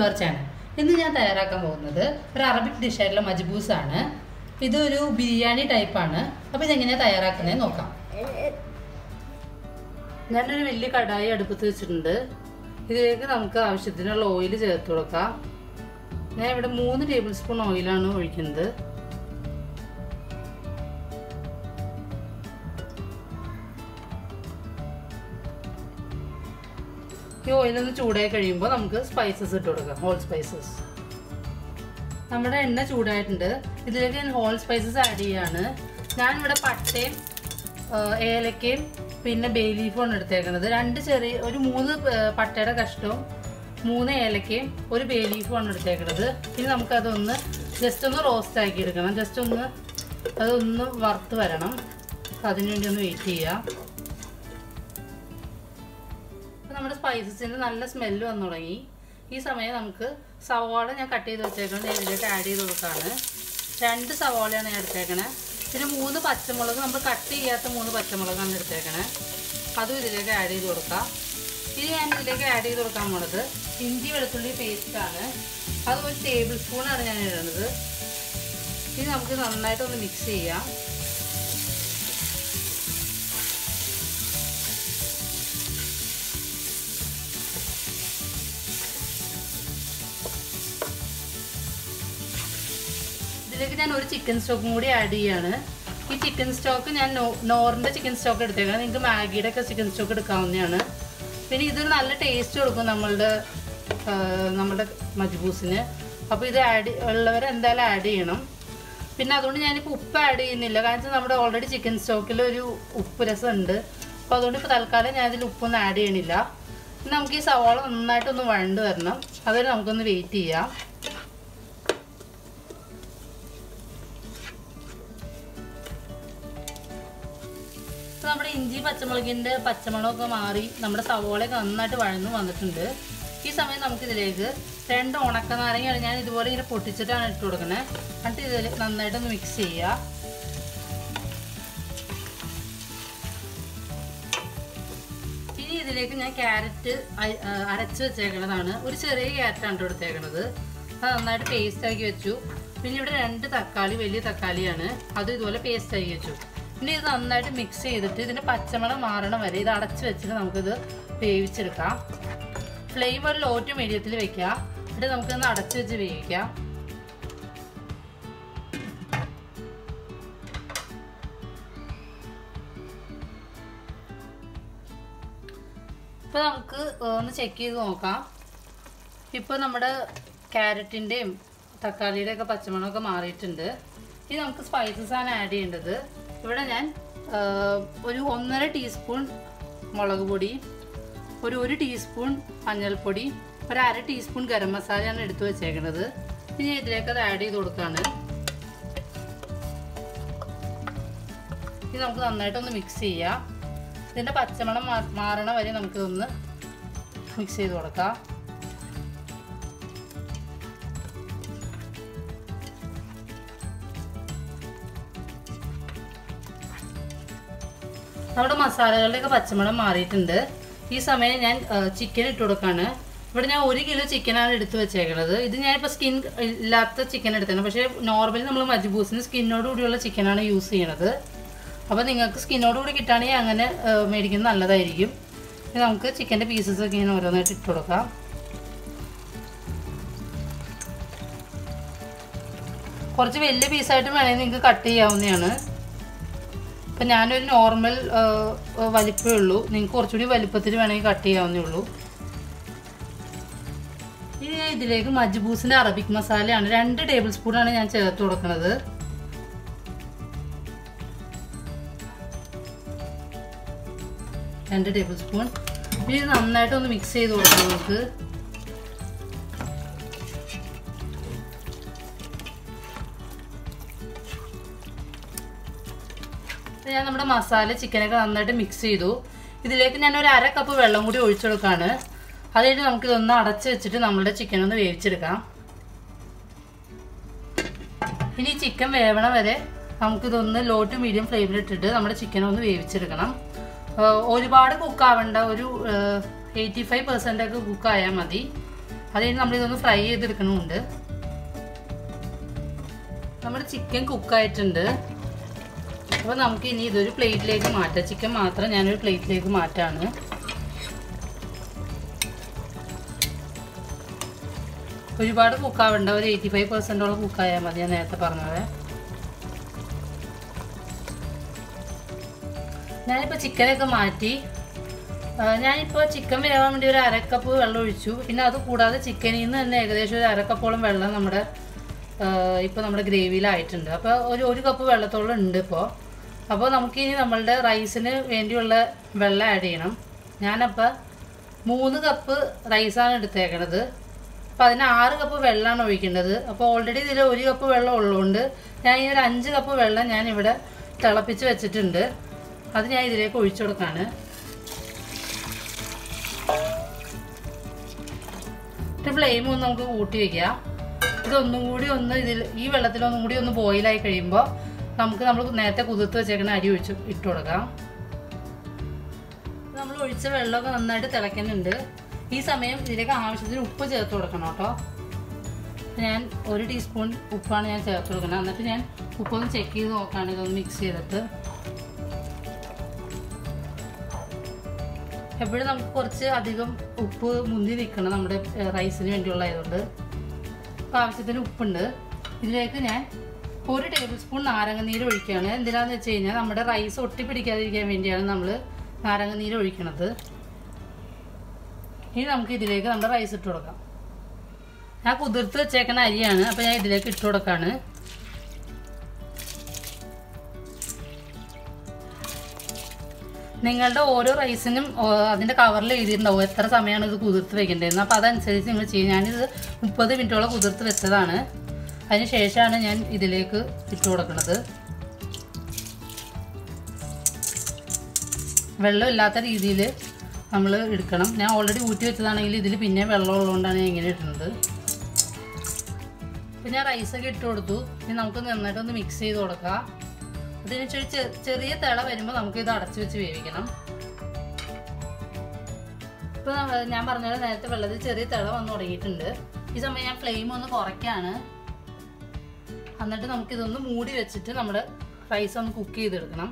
our channel ഇന്ന് ഞാൻ തയ്യാറാക്കാൻ പോകുന്നത് ഒരു അറബിക് ഡിഷായിട്ടുള്ള മജ്ബൂസ് ആണ് ഇതൊരു ബിരിയാണി ടൈപ്പാണ് അപ്പോൾ ഇതെങ്ങനെയാണ് തയ്യാറാക്കുന്നത് നോക്കാം ഞാനൊരു വലിയ കടായി അടുപ്പത്ത് വെച്ചിട്ടുണ്ട് ഇതിലേക്ക് നമുക്ക് ആവശ്യത്തിനുള്ള ഓയിൽ ചേർത്ത് കൊടുക്കാം ഞാൻ ഇവിടെ മൂന്ന് ടേബിൾ സ്പൂൺ ഓയിലാണ് ഒഴിക്കുന്നത് ഈ ഓയിലൊന്ന് ചൂടായി കഴിയുമ്പോൾ നമുക്ക് സ്പൈസസ് ഇട്ട് കൊടുക്കാം ഹോൾ സ്പൈസസ് നമ്മുടെ എണ്ണ ചൂടായിട്ടുണ്ട് ഇതിലേക്ക് ഞാൻ ഹോൾ സ്പൈസസ് ആഡ് ചെയ്യാണ് ഞാൻ ഇവിടെ പട്ടയും ഏലക്കയും പിന്നെ ബേ ലീഫുമാണ് എടുത്തേക്കുന്നത് രണ്ട് ചെറിയ ഒരു മൂന്ന് പട്ടയുടെ കഷ്ടവും മൂന്ന് ഏലക്കയും ഒരു ബേ ലീഫുമാണ് എടുത്തേക്കുന്നത് ഇനി നമുക്കതൊന്ന് ജസ്റ്റ് ഒന്ന് റോസ്റ്റ് ആക്കി എടുക്കണം ജസ്റ്റ് ഒന്ന് അതൊന്ന് വറുത്ത് വരണം അതിനുവേണ്ടി ഒന്ന് വെയിറ്റ് ചെയ്യാം അപ്പോൾ നമ്മുടെ സ്പൈസസിന് നല്ല സ്മെല്ല് വന്നു തുടങ്ങി ഈ സമയം നമുക്ക് സവാള ഞാൻ കട്ട് ചെയ്ത് വെച്ചേക്കുന്നത് ഞാൻ ഇതിലേക്ക് ആഡ് ചെയ്ത് കൊടുക്കുകയാണ് രണ്ട് സവാളയാണ് ഞാൻ എടുത്തേക്കണേ പിന്നെ മൂന്ന് പച്ചമുളക് നമ്മൾ കട്ട് ചെയ്യാത്ത മൂന്ന് പച്ചമുളകാണ് എടുത്തേക്കണേ അതും ഇതിലേക്ക് ആഡ് ചെയ്ത് കൊടുക്കാം ഇനി ഞാൻ ഇതിലേക്ക് ആഡ് ചെയ്ത് കൊടുക്കാൻ പോണത് ഇഞ്ചി വെളുത്തുള്ളി പേസ്റ്റാണ് അത് ഒരു ടേബിൾ സ്പൂണാണ് ഞാൻ ഇടുന്നത് ഇനി നമുക്ക് നന്നായിട്ടൊന്ന് മിക്സ് ചെയ്യാം ഇതിലേക്ക് ഞാൻ ഒരു ചിക്കൻ സ്റ്റോക്കും കൂടി ആഡ് ചെയ്യാണ് ഈ ചിക്കൻ സ്റ്റോക്ക് ഞാൻ നോറിൻ്റെ ചിക്കൻ സ്റ്റോക്ക് എടുത്തേക്കാം നിങ്ങൾക്ക് മാഗിയുടെ ഒക്കെ ചിക്കൻ സ്റ്റോക്ക് എടുക്കാവുന്നതാണ് പിന്നെ ഇതൊരു നല്ല ടേസ്റ്റ് കൊടുക്കും നമ്മളുടെ നമ്മുടെ മജ്ബൂസിന് അപ്പോൾ ഇത് ആഡ് ഉള്ളവർ എന്തായാലും ആഡ് ചെയ്യണം പിന്നെ അതുകൊണ്ട് ഞാനിപ്പോൾ ഉപ്പ് ആഡ് ചെയ്യുന്നില്ല കാരണം നമ്മുടെ ഓൾറെഡി ചിക്കൻ സ്റ്റോക്കിൽ ഒരു ഉപ്പ് രസം ഉണ്ട് അപ്പോൾ അതുകൊണ്ട് ഇപ്പോൾ തൽക്കാലം ഞാൻ ഇതിൽ ഉപ്പൊന്നും ആഡ് ചെയ്യണില്ല നമുക്ക് ഈ സവാള നന്നായിട്ടൊന്ന് വഴണ്ട് വരണം അതുവരെ നമുക്കൊന്ന് വെയിറ്റ് ചെയ്യാം നമ്മുടെ ഇഞ്ചി പച്ചമുളകിൻ്റെ പച്ചമണമൊക്കെ മാറി നമ്മുടെ സവോളയൊക്കെ നന്നായിട്ട് വഴന്നു വന്നിട്ടുണ്ട് ഈ സമയം നമുക്കിതിലേക്ക് രണ്ട് ഉണക്ക നാരങ്ങയാണ് ഞാൻ ഇതുപോലെ ഇങ്ങനെ പൊട്ടിച്ചിട്ടാണ് ഇട്ട് കൊടുക്കുന്നത് എന്നിട്ട് ഇതിൽ നന്നായിട്ടൊന്ന് മിക്സ് ചെയ്യുക ഇനി ഇതിലേക്ക് ഞാൻ ക്യാരറ്റ് അരച്ച് വെച്ചേക്കുന്നതാണ് ഒരു ചെറിയ ക്യാരറ്റാണ് എടുത്തേക്കണത് അത് നന്നായിട്ട് പേസ്റ്റ് ആക്കി വെച്ചു പിന്നെ ഇവിടെ രണ്ട് തക്കാളി വലിയ തക്കാളിയാണ് അതും ഇതുപോലെ പേസ്റ്റ് ആക്കി വെച്ചു പിന്നെ ഇത് നന്നായിട്ട് മിക്സ് ചെയ്തിട്ട് ഇതിൻ്റെ പച്ചമണം മാറണം വരെ ഇത് അടച്ച് വെച്ചിട്ട് നമുക്കിത് വേവിച്ചെടുക്കാം ഫ്ലെയിം ഒരു ലോ ടു മീഡിയത്തിൽ വെക്കാം എന്നിട്ട് നമുക്കിതൊന്ന് അടച്ച് വെച്ച് വേവിക്കാം ഇപ്പോൾ നമുക്ക് ഒന്ന് ചെക്ക് ചെയ്ത് നോക്കാം ഇപ്പോൾ നമ്മുടെ ക്യാരറ്റിൻ്റെയും തക്കാളിയുടെ ഒക്കെ പച്ചമണമൊക്കെ മാറിയിട്ടുണ്ട് ഇനി നമുക്ക് സ്പൈസസ് ആണ് ആഡ് ചെയ്യേണ്ടത് ഇവിടെ ഞാൻ ഒരു ഒന്നര ടീസ്പൂൺ മുളക് പൊടി ഒരു ഒരു ടീസ്പൂൺ മഞ്ഞൾപ്പൊടി ഒരു അര ടീസ്പൂൺ ഗരം മസാലയാണ് എടുത്തു വെച്ചേക്കുന്നത് ഇനി ഇതിലേക്ക് അത് ആഡ് ചെയ്ത് കൊടുക്കുകയാണ് ഇത് നമുക്ക് നന്നായിട്ടൊന്ന് മിക്സ് ചെയ്യാം ഇതിൻ്റെ പച്ചമണം മാറണ വരെ നമുക്കിതൊന്ന് മിക്സ് ചെയ്ത് കൊടുക്കാം നമ്മുടെ മസാലകളുടെയൊക്കെ പച്ചമണം മാറിയിട്ടുണ്ട് ഈ സമയം ഞാൻ ചിക്കൻ ഇട്ട് കൊടുക്കാണ് ഇവിടെ ഞാൻ ഒരു കിലോ ചിക്കനാണ് എടുത്ത് വെച്ചേക്കുന്നത് ഇത് ഞാനിപ്പോൾ സ്കിൻ ഇല്ലാത്ത ചിക്കൻ എടുത്തത് പക്ഷേ നോർമലി നമ്മൾ മജ്ബൂസിന് സ്കിന്നോട് കൂടിയുള്ള ചിക്കനാണ് യൂസ് ചെയ്യണത് അപ്പോൾ നിങ്ങൾക്ക് സ്കിന്നോട് കൂടി കിട്ടുകയാണെങ്കിൽ അങ്ങനെ മേടിക്കുന്നത് നല്ലതായിരിക്കും നമുക്ക് ചിക്കൻ്റെ പീസസ് ഒക്കെ ഇങ്ങനെ ഓരോന്നായിട്ട് ഇട്ട് കൊടുക്കാം കുറച്ച് വലിയ പീസായിട്ട് വേണമെങ്കിൽ നിങ്ങൾക്ക് കട്ട് ചെയ്യാവുന്നതാണ് ഇപ്പം ഞാനൊരു നോർമൽ വലിപ്പമേ ഉള്ളൂ നിങ്ങൾക്ക് കുറച്ചുകൂടി വലിപ്പത്തിൽ വേണമെങ്കിൽ കട്ട് ചെയ്യാവുന്നേ ഉള്ളൂ ഇനി ഇതിലേക്ക് മജ്ബൂസിൻ്റെ അറബിക് മസാലയാണ് രണ്ട് ടേബിൾ സ്പൂണാണ് ഞാൻ ചേർത്ത് കൊടുക്കുന്നത് രണ്ട് ടേബിൾ സ്പൂൺ ഇനി ഇത് നന്നായിട്ടൊന്ന് മിക്സ് ചെയ്ത് കൊടുക്കാം നമുക്ക് ഞാൻ നമ്മുടെ മസാല ചിക്കനൊക്കെ നന്നായിട്ട് മിക്സ് ചെയ്തു ഇതിലേക്ക് ഞാൻ ഒരു അര കപ്പ് വെള്ളം കൂടി ഒഴിച്ചെടുക്കാണ് അത് കഴിഞ്ഞ് നമുക്കിതൊന്ന് അടച്ച് വെച്ചിട്ട് നമ്മളുടെ ചിക്കൻ ഒന്ന് വേവിച്ചെടുക്കാം ഇനി ചിക്കൻ വേവണ വരെ നമുക്കിതൊന്ന് ലോ ടു മീഡിയം ഫ്ലെയിമിൽ ഇട്ടിട്ട് നമ്മുടെ ചിക്കൻ ഒന്ന് വേവിച്ചെടുക്കണം ആ, ഒരുപാട് കുക്കാവണ്ട ഒരു എയ്റ്റി ഫൈവ് പെർസെൻ്റ് ഒക്കെ കുക്കായാൽ മതി അത് കഴിഞ്ഞ് നമ്മളിതൊന്ന് ഫ്രൈ ചെയ്തെടുക്കണമുണ്ട് നമ്മുടെ ചിക്കൻ കുക്കായിട്ടുണ്ട് അപ്പോൾ നമുക്ക് ഇനി ഇതൊരു പ്ലേറ്റിലേക്ക് മാറ്റാം ചിക്കൻ മാത്രം ഞാനൊരു പ്ലേറ്റിലേക്ക് മാറ്റാണ് ഒരുപാട് കുക്കാവണ്ട ഒരു എയ്റ്റി ഫൈവ് പെർസെൻറ്റോളം കുക്കായാൽ മതി ഞാൻ നേരത്തെ പറഞ്ഞത് ഞാനിപ്പോൾ ചിക്കനൊക്കെ മാറ്റി ആ, ഞാനിപ്പോൾ ചിക്കൻ വേവാൻ വേണ്ടി ഒരു അരക്കപ്പ് വെള്ളം ഒഴിച്ചു പിന്നെ അത് കൂടാതെ ചിക്കനിൽ നിന്ന് തന്നെ ഏകദേശം ഒരു അരക്കപ്പോളം വെള്ളം നമ്മുടെ ഇപ്പോൾ നമ്മുടെ ഗ്രേവിയിലായിട്ടുണ്ട് അപ്പോൾ ഒരു ഒരു കപ്പ് വെള്ളത്തോളം ഉണ്ട് ഇപ്പോൾ അപ്പോൾ നമുക്കിനി നമ്മളുടെ റൈസിന് വേണ്ടിയുള്ള വെള്ളം ആഡ് ചെയ്യണം ഞാനപ്പോൾ മൂന്ന് കപ്പ് റൈസാണ് എടുത്തേക്കണത് അപ്പോൾ അതിന് ആറ് കപ്പ് വെള്ളമാണ് ഒഴിക്കേണ്ടത് അപ്പോൾ ഓൾറെഡി ഇതിൽ ഒരു കപ്പ് വെള്ളം ഉള്ളതുകൊണ്ട് ഞാൻ ഈ ഒരു അഞ്ച് കപ്പ് വെള്ളം ഞാൻ ഇവിടെ തിളപ്പിച്ച് വെച്ചിട്ടുണ്ട് അത് ഞാൻ ഇതിലേക്ക് ഒഴിച്ചു കൊടുക്കാണ് എന്നിട്ട് ഫ്ലെയിം ഒന്ന് നമുക്ക് കൂട്ടി വെക്കാം ഇതൊന്നും കൂടി ഒന്ന് ഇതിൽ ഈ വെള്ളത്തിൽ ഒന്നും കൂടി ഒന്ന് ബോയിലായി കഴിയുമ്പോൾ നമുക്ക് നമ്മൾ നേരത്തെ കുതിർത്ത് വെച്ചേക്കുന്ന അരി ഒഴിച്ച് ഇട്ട് കൊടുക്കാം നമ്മൾ ഒഴിച്ച വെള്ളമൊക്കെ നന്നായിട്ട് തിളയ്ക്കുന്നുണ്ട് ഈ സമയം ഇതിലേക്ക് ആവശ്യത്തിന് ഉപ്പ് ചേർത്ത് കൊടുക്കണം കേട്ടോ ഞാൻ ഒരു ടീസ്പൂൺ ഉപ്പാണ് ഞാൻ ചേർത്ത് കൊടുക്കുന്നത് എന്നിട്ട് ഞാൻ ഉപ്പൊന്ന് ചെക്ക് ചെയ്ത് നോക്കുകയാണ് ഇതൊന്ന് മിക്സ് ചെയ്തിട്ട് എപ്പോഴും നമുക്ക് കുറച്ച് അധികം ഉപ്പ് മുന്തി നിൽക്കണം നമ്മുടെ ഏഹ്, റൈസിന് വേണ്ടിയുള്ള ആയതുകൊണ്ട് അപ്പോൾ ആവശ്യത്തിന് ഉപ്പുണ്ട് ഇതിലേക്ക് ഞാൻ ഒരു ടേബിൾ സ്പൂൺ നാരങ്ങനീര് ഒഴിക്കുകയാണ് എന്തിനാന്ന് വെച്ച് കഴിഞ്ഞാൽ നമ്മുടെ റൈസ് ഒട്ടിപ്പിടിക്കാതിരിക്കാൻ വേണ്ടിയാണ് നമ്മൾ നാരങ്ങനീര് ഒഴിക്കണത് ഇനി നമുക്ക് ഇതിലേക്ക് നമ്മുടെ റൈസ് ഇട്ട് കൊടുക്കാം ഞാൻ കുതിർത്ത് വെച്ചേക്കണ അരിയാണ് അപ്പോൾ ഞാൻ ഇതിലേക്ക് ഇട്ട് കൊടുക്കാണ് നിങ്ങളുടെ ഓരോ റൈസിനും ഓ, അതിന്റെ കവറിൽ എഴുതിയിട്ടുണ്ടാവും എത്ര സമയമാണ് ഇത് കുതിർത്ത് വെക്കേണ്ടതെന്ന് അപ്പോൾ അതനുസരിച്ച് നിങ്ങൾ ചെയ്യും ഞാനിത് മുപ്പത് മിനിറ്റോളം കുതിർത്ത് വെച്ചതാണ് അതിന് ശേഷമാണ് ഞാൻ ഇതിലേക്ക് ഇട്ട് കൊടുക്കുന്നത് വെള്ളമില്ലാത്ത രീതിയിൽ നമ്മൾ എടുക്കണം ഞാൻ ഓൾറെഡി ഊറ്റി വെച്ചതാണെങ്കിൽ ഇതിൽ പിന്നെ വെള്ളം ഉള്ളതുകൊണ്ടാണ് ഞാൻ ഇങ്ങനെ ഇടുന്നത് ഇപ്പം ഞാൻ റൈസൊക്കെ ഇട്ട് കൊടുത്തു ഇനി നമുക്ക് നന്നായിട്ടൊന്ന് മിക്സ് ചെയ്ത് കൊടുക്കാം അതിന് ചെറിയ ചെ- ചെറിയ തിള വരുമ്പോൾ നമുക്ക് ഇത് അടച്ചു വെച്ച് വേവിക്കണം ഇപ്പൊ നമ്മ- ഞാൻ പറഞ്ഞ പോലെ നേരത്തെ വെള്ളത്തിൽ ചെറിയ തിള വന്ന് തുടങ്ങിയിട്ടുണ്ട് ഈ സമയം ഞാൻ ഫ്ലെയിം ഒന്ന് കുറയ്ക്കാണ് എന്നിട്ട് നമുക്ക് ഇതൊന്ന് മൂടി വെച്ചിട്ട് നമ്മുടെ റൈസ് ഒന്ന് കുക്ക് ചെയ്തെടുക്കണം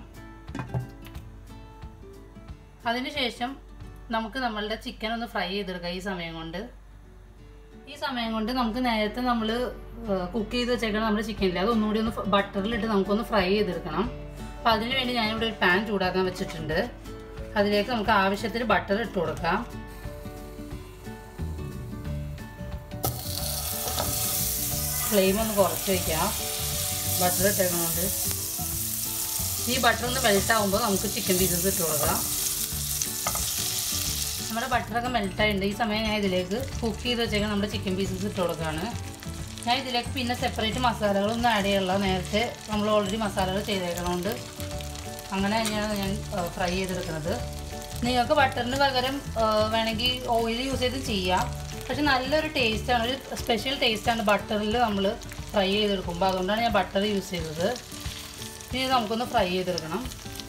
അതിനുശേഷം നമുക്ക് നമ്മളുടെ ചിക്കൻ ഒന്ന് ഫ്രൈ ചെയ്തെടുക്കാം ഈ സമയം കൊണ്ട് ഈ സമയം കൊണ്ട് നമുക്ക് നേരത്തെ നമ്മൾ കുക്ക് ചെയ്ത് വെച്ചേക്കണം നമ്മുടെ ചിക്കനില്ല അത് ഒന്നുകൂടി ഒന്ന് ബട്ടറിലിട്ട് നമുക്കൊന്ന് ഫ്രൈ ചെയ്തെടുക്കണം അപ്പോൾ അതിന് വേണ്ടി ഞാനിവിടെ ഒരു പാൻ ചൂടാക്കാൻ വെച്ചിട്ടുണ്ട് അതിലേക്ക് നമുക്ക് ആവശ്യത്തിന് ബട്ടർ ഇട്ട് കൊടുക്കാം ഫ്ലെയിം ഒന്ന് കുറച്ച് വയ്ക്കാം ബട്ടർ ഇട്ടേക്കണോണ്ട് ഈ ബട്ടർ ഒന്ന് മെൽറ്റ് ആകുമ്പോൾ നമുക്ക് ചിക്കൻ പീസസ് ഇട്ട് കൊടുക്കാം നമ്മുടെ ബട്ടറൊക്കെ മെൽറ്റായിട്ടുണ്ട് ഈ സമയം ഞാൻ ഇതിലേക്ക് കുക്ക് ചെയ്ത് വെച്ചേക്കാൻ നമ്മുടെ ചിക്കൻ പീസസ് ഇട്ട് കൊടുക്കുകയാണ് ഞാൻ ഇതിലേക്ക് പിന്നെ സെപ്പറേറ്റ് മസാലകളൊന്നും ആഡ് ചെയ്യുള്ള നേരത്തെ നമ്മൾ ഓൾറെഡി മസാലകൾ ചെയ്തേക്കണോണ്ട് അങ്ങനെ തന്നെയാണ് ഞാൻ ഫ്രൈ ചെയ്തെടുക്കുന്നത് നിങ്ങൾക്ക് ബട്ടറിന് പകരം ആ, വേണമെങ്കിൽ ഓയിൽ യൂസ് ചെയ്ത് ചെയ്യാം പക്ഷെ നല്ലൊരു ടേസ്റ്റാണ് ഒരു സ്പെഷ്യൽ ടേസ്റ്റാണ് ബട്ടറിൽ നമ്മൾ ഫ്രൈ ചെയ്തെടുക്കുമ്പോൾ അതുകൊണ്ടാണ് ഞാൻ ബട്ടർ യൂസ് ചെയ്തത് ഇനി ഇത് നമുക്കൊന്ന് ഫ്രൈ ചെയ്തെടുക്കണം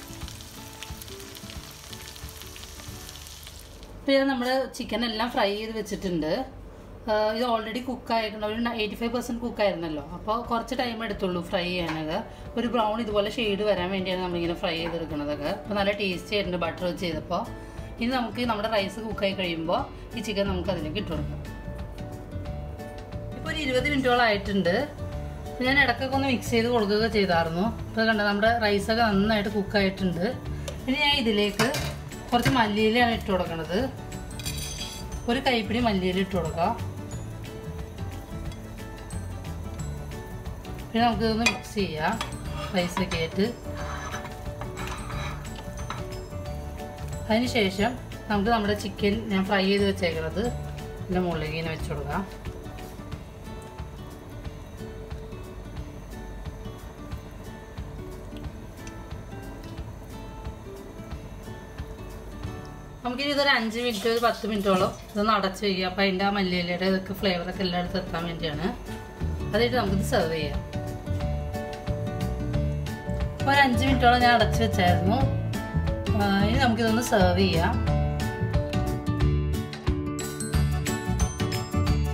പിന്നെ നമ്മൾ ചിക്കൻ എല്ലാം ഫ്രൈ ചെയ്ത് വെച്ചിട്ടുണ്ട് ആ, ഇത് ഓൾറെഡി കുക്കായിരിക്കണം ഒരു എയ്റ്റി ഫൈവ് പെർസെൻറ്റ് കുക്കായിരുന്നല്ലോ അപ്പോൾ കുറച്ച് ടൈം എടുത്തുള്ളൂ ഫ്രൈ ചെയ്യാനൊക്കെ ഒരു ബ്രൗൺ ഇതുപോലെ ഷെയ്ഡ് വരാൻ വേണ്ടിയാണ് നമ്മളിങ്ങനെ ഫ്രൈ ചെയ്തെടുക്കുന്നതൊക്കെ അപ്പോൾ നല്ല ടേസ്റ്റി ആയിട്ടുണ്ട് ബട്ടർ വെച്ച് ചെയ്തപ്പോൾ ഇനി നമുക്ക് നമ്മുടെ റൈസ് കുക്കായി കഴിയുമ്പോൾ ഈ ചിക്കൻ നമുക്ക് അതിലേക്ക് ഇട്ട് കൊടുക്കാം ഇപ്പോൾ ഒരു ഇരുപത് മിനിറ്റോളം ആയിട്ടുണ്ട് അപ്പോൾ ഞാൻ ഇടയ്ക്കൊക്കെ ഒന്ന് മിക്സ് ചെയ്ത് കൊടുക്കുക ചെയ്തായിരുന്നു ഇപ്പോൾ കണ്ട നമ്മുടെ റൈസൊക്കെ നന്നായിട്ട് കുക്കായിട്ടുണ്ട് ഇനി ഞാൻ ഇതിലേക്ക് കുറച്ച് മല്ലിയിലാണ് ഇട്ട് കൊടുക്കുന്നത് ഒരു കൈപ്പിടി മല്ലിയില ഇട്ട് കൊടുക്കാം പിന്നെ നമുക്കിതൊന്ന് മിക്സ് ചെയ്യാം റൈസൊക്കെ ആയിട്ട് അതിനുശേഷം നമുക്ക് നമ്മുടെ ചിക്കൻ ഞാൻ ഫ്രൈ ചെയ്ത് വെച്ചേക്കുന്നത് ഇതിൻ്റെ മുകളിലേക്ക് ഇങ്ങനെ വെച്ച് കൊടുക്കാം നമുക്കിനി ഇതൊരു അഞ്ച് മിനിറ്റ് ഒരു പത്ത് മിനിറ്റോളം ഇതൊന്ന് അടച്ച് വയ്ക്കുക അപ്പോൾ അതിൻ്റെ ആ മല്ലിയിലയുടെ ഇതൊക്കെ ഫ്ലേവറൊക്കെ എല്ലായിടത്തും എത്താൻ വേണ്ടിയാണ് അതായിട്ട് നമുക്കിത് സെർവ് ചെയ്യാം അപ്പോൾ ഒരു അഞ്ച് മിനിറ്റോളം ഞാൻ അടച്ച് വെച്ചായിരുന്നു ആ, ഇനി നമുക്കിതൊന്ന് സെർവ് ചെയ്യാം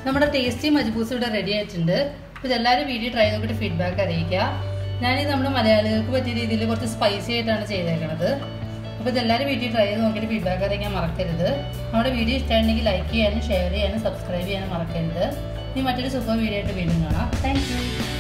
നമ്മുടെ ടേസ്റ്റി മജ്ബൂസ് ഇവിടെ റെഡി ആയിട്ടുണ്ട് അപ്പോൾ ഇതെല്ലാവരും വീഡിയോ ട്രൈ നോക്കിയിട്ട് ഫീഡ്ബാക്ക് അറിയിക്കുക ഞാനിത് നമ്മുടെ മലയാളികൾക്ക് പറ്റിയ രീതിയിൽ കുറച്ച് സ്പൈസി ആയിട്ടാണ് ചെയ്തേക്കണത് അപ്പോൾ ഇതെല്ലാവരും വീഡിയോ ട്രൈ ചെയ്ത് നോക്കിയിട്ട് ഫീഡ്ബാക്ക് അറിയിക്കാൻ മറക്കരുത് നമ്മുടെ വീഡിയോ ഇഷ്ടമായിട്ടുണ്ടെങ്കിൽ ലൈക്ക് ചെയ്യാനും ഷെയർ ചെയ്യാനും സബ്സ്ക്രൈബ് ചെയ്യാനും മറക്കരുത് ഇനി മറ്റൊരു സൂപ്പർ വീഡിയോ ആയിട്ട് വീണ്ടും കാണാം താങ്ക്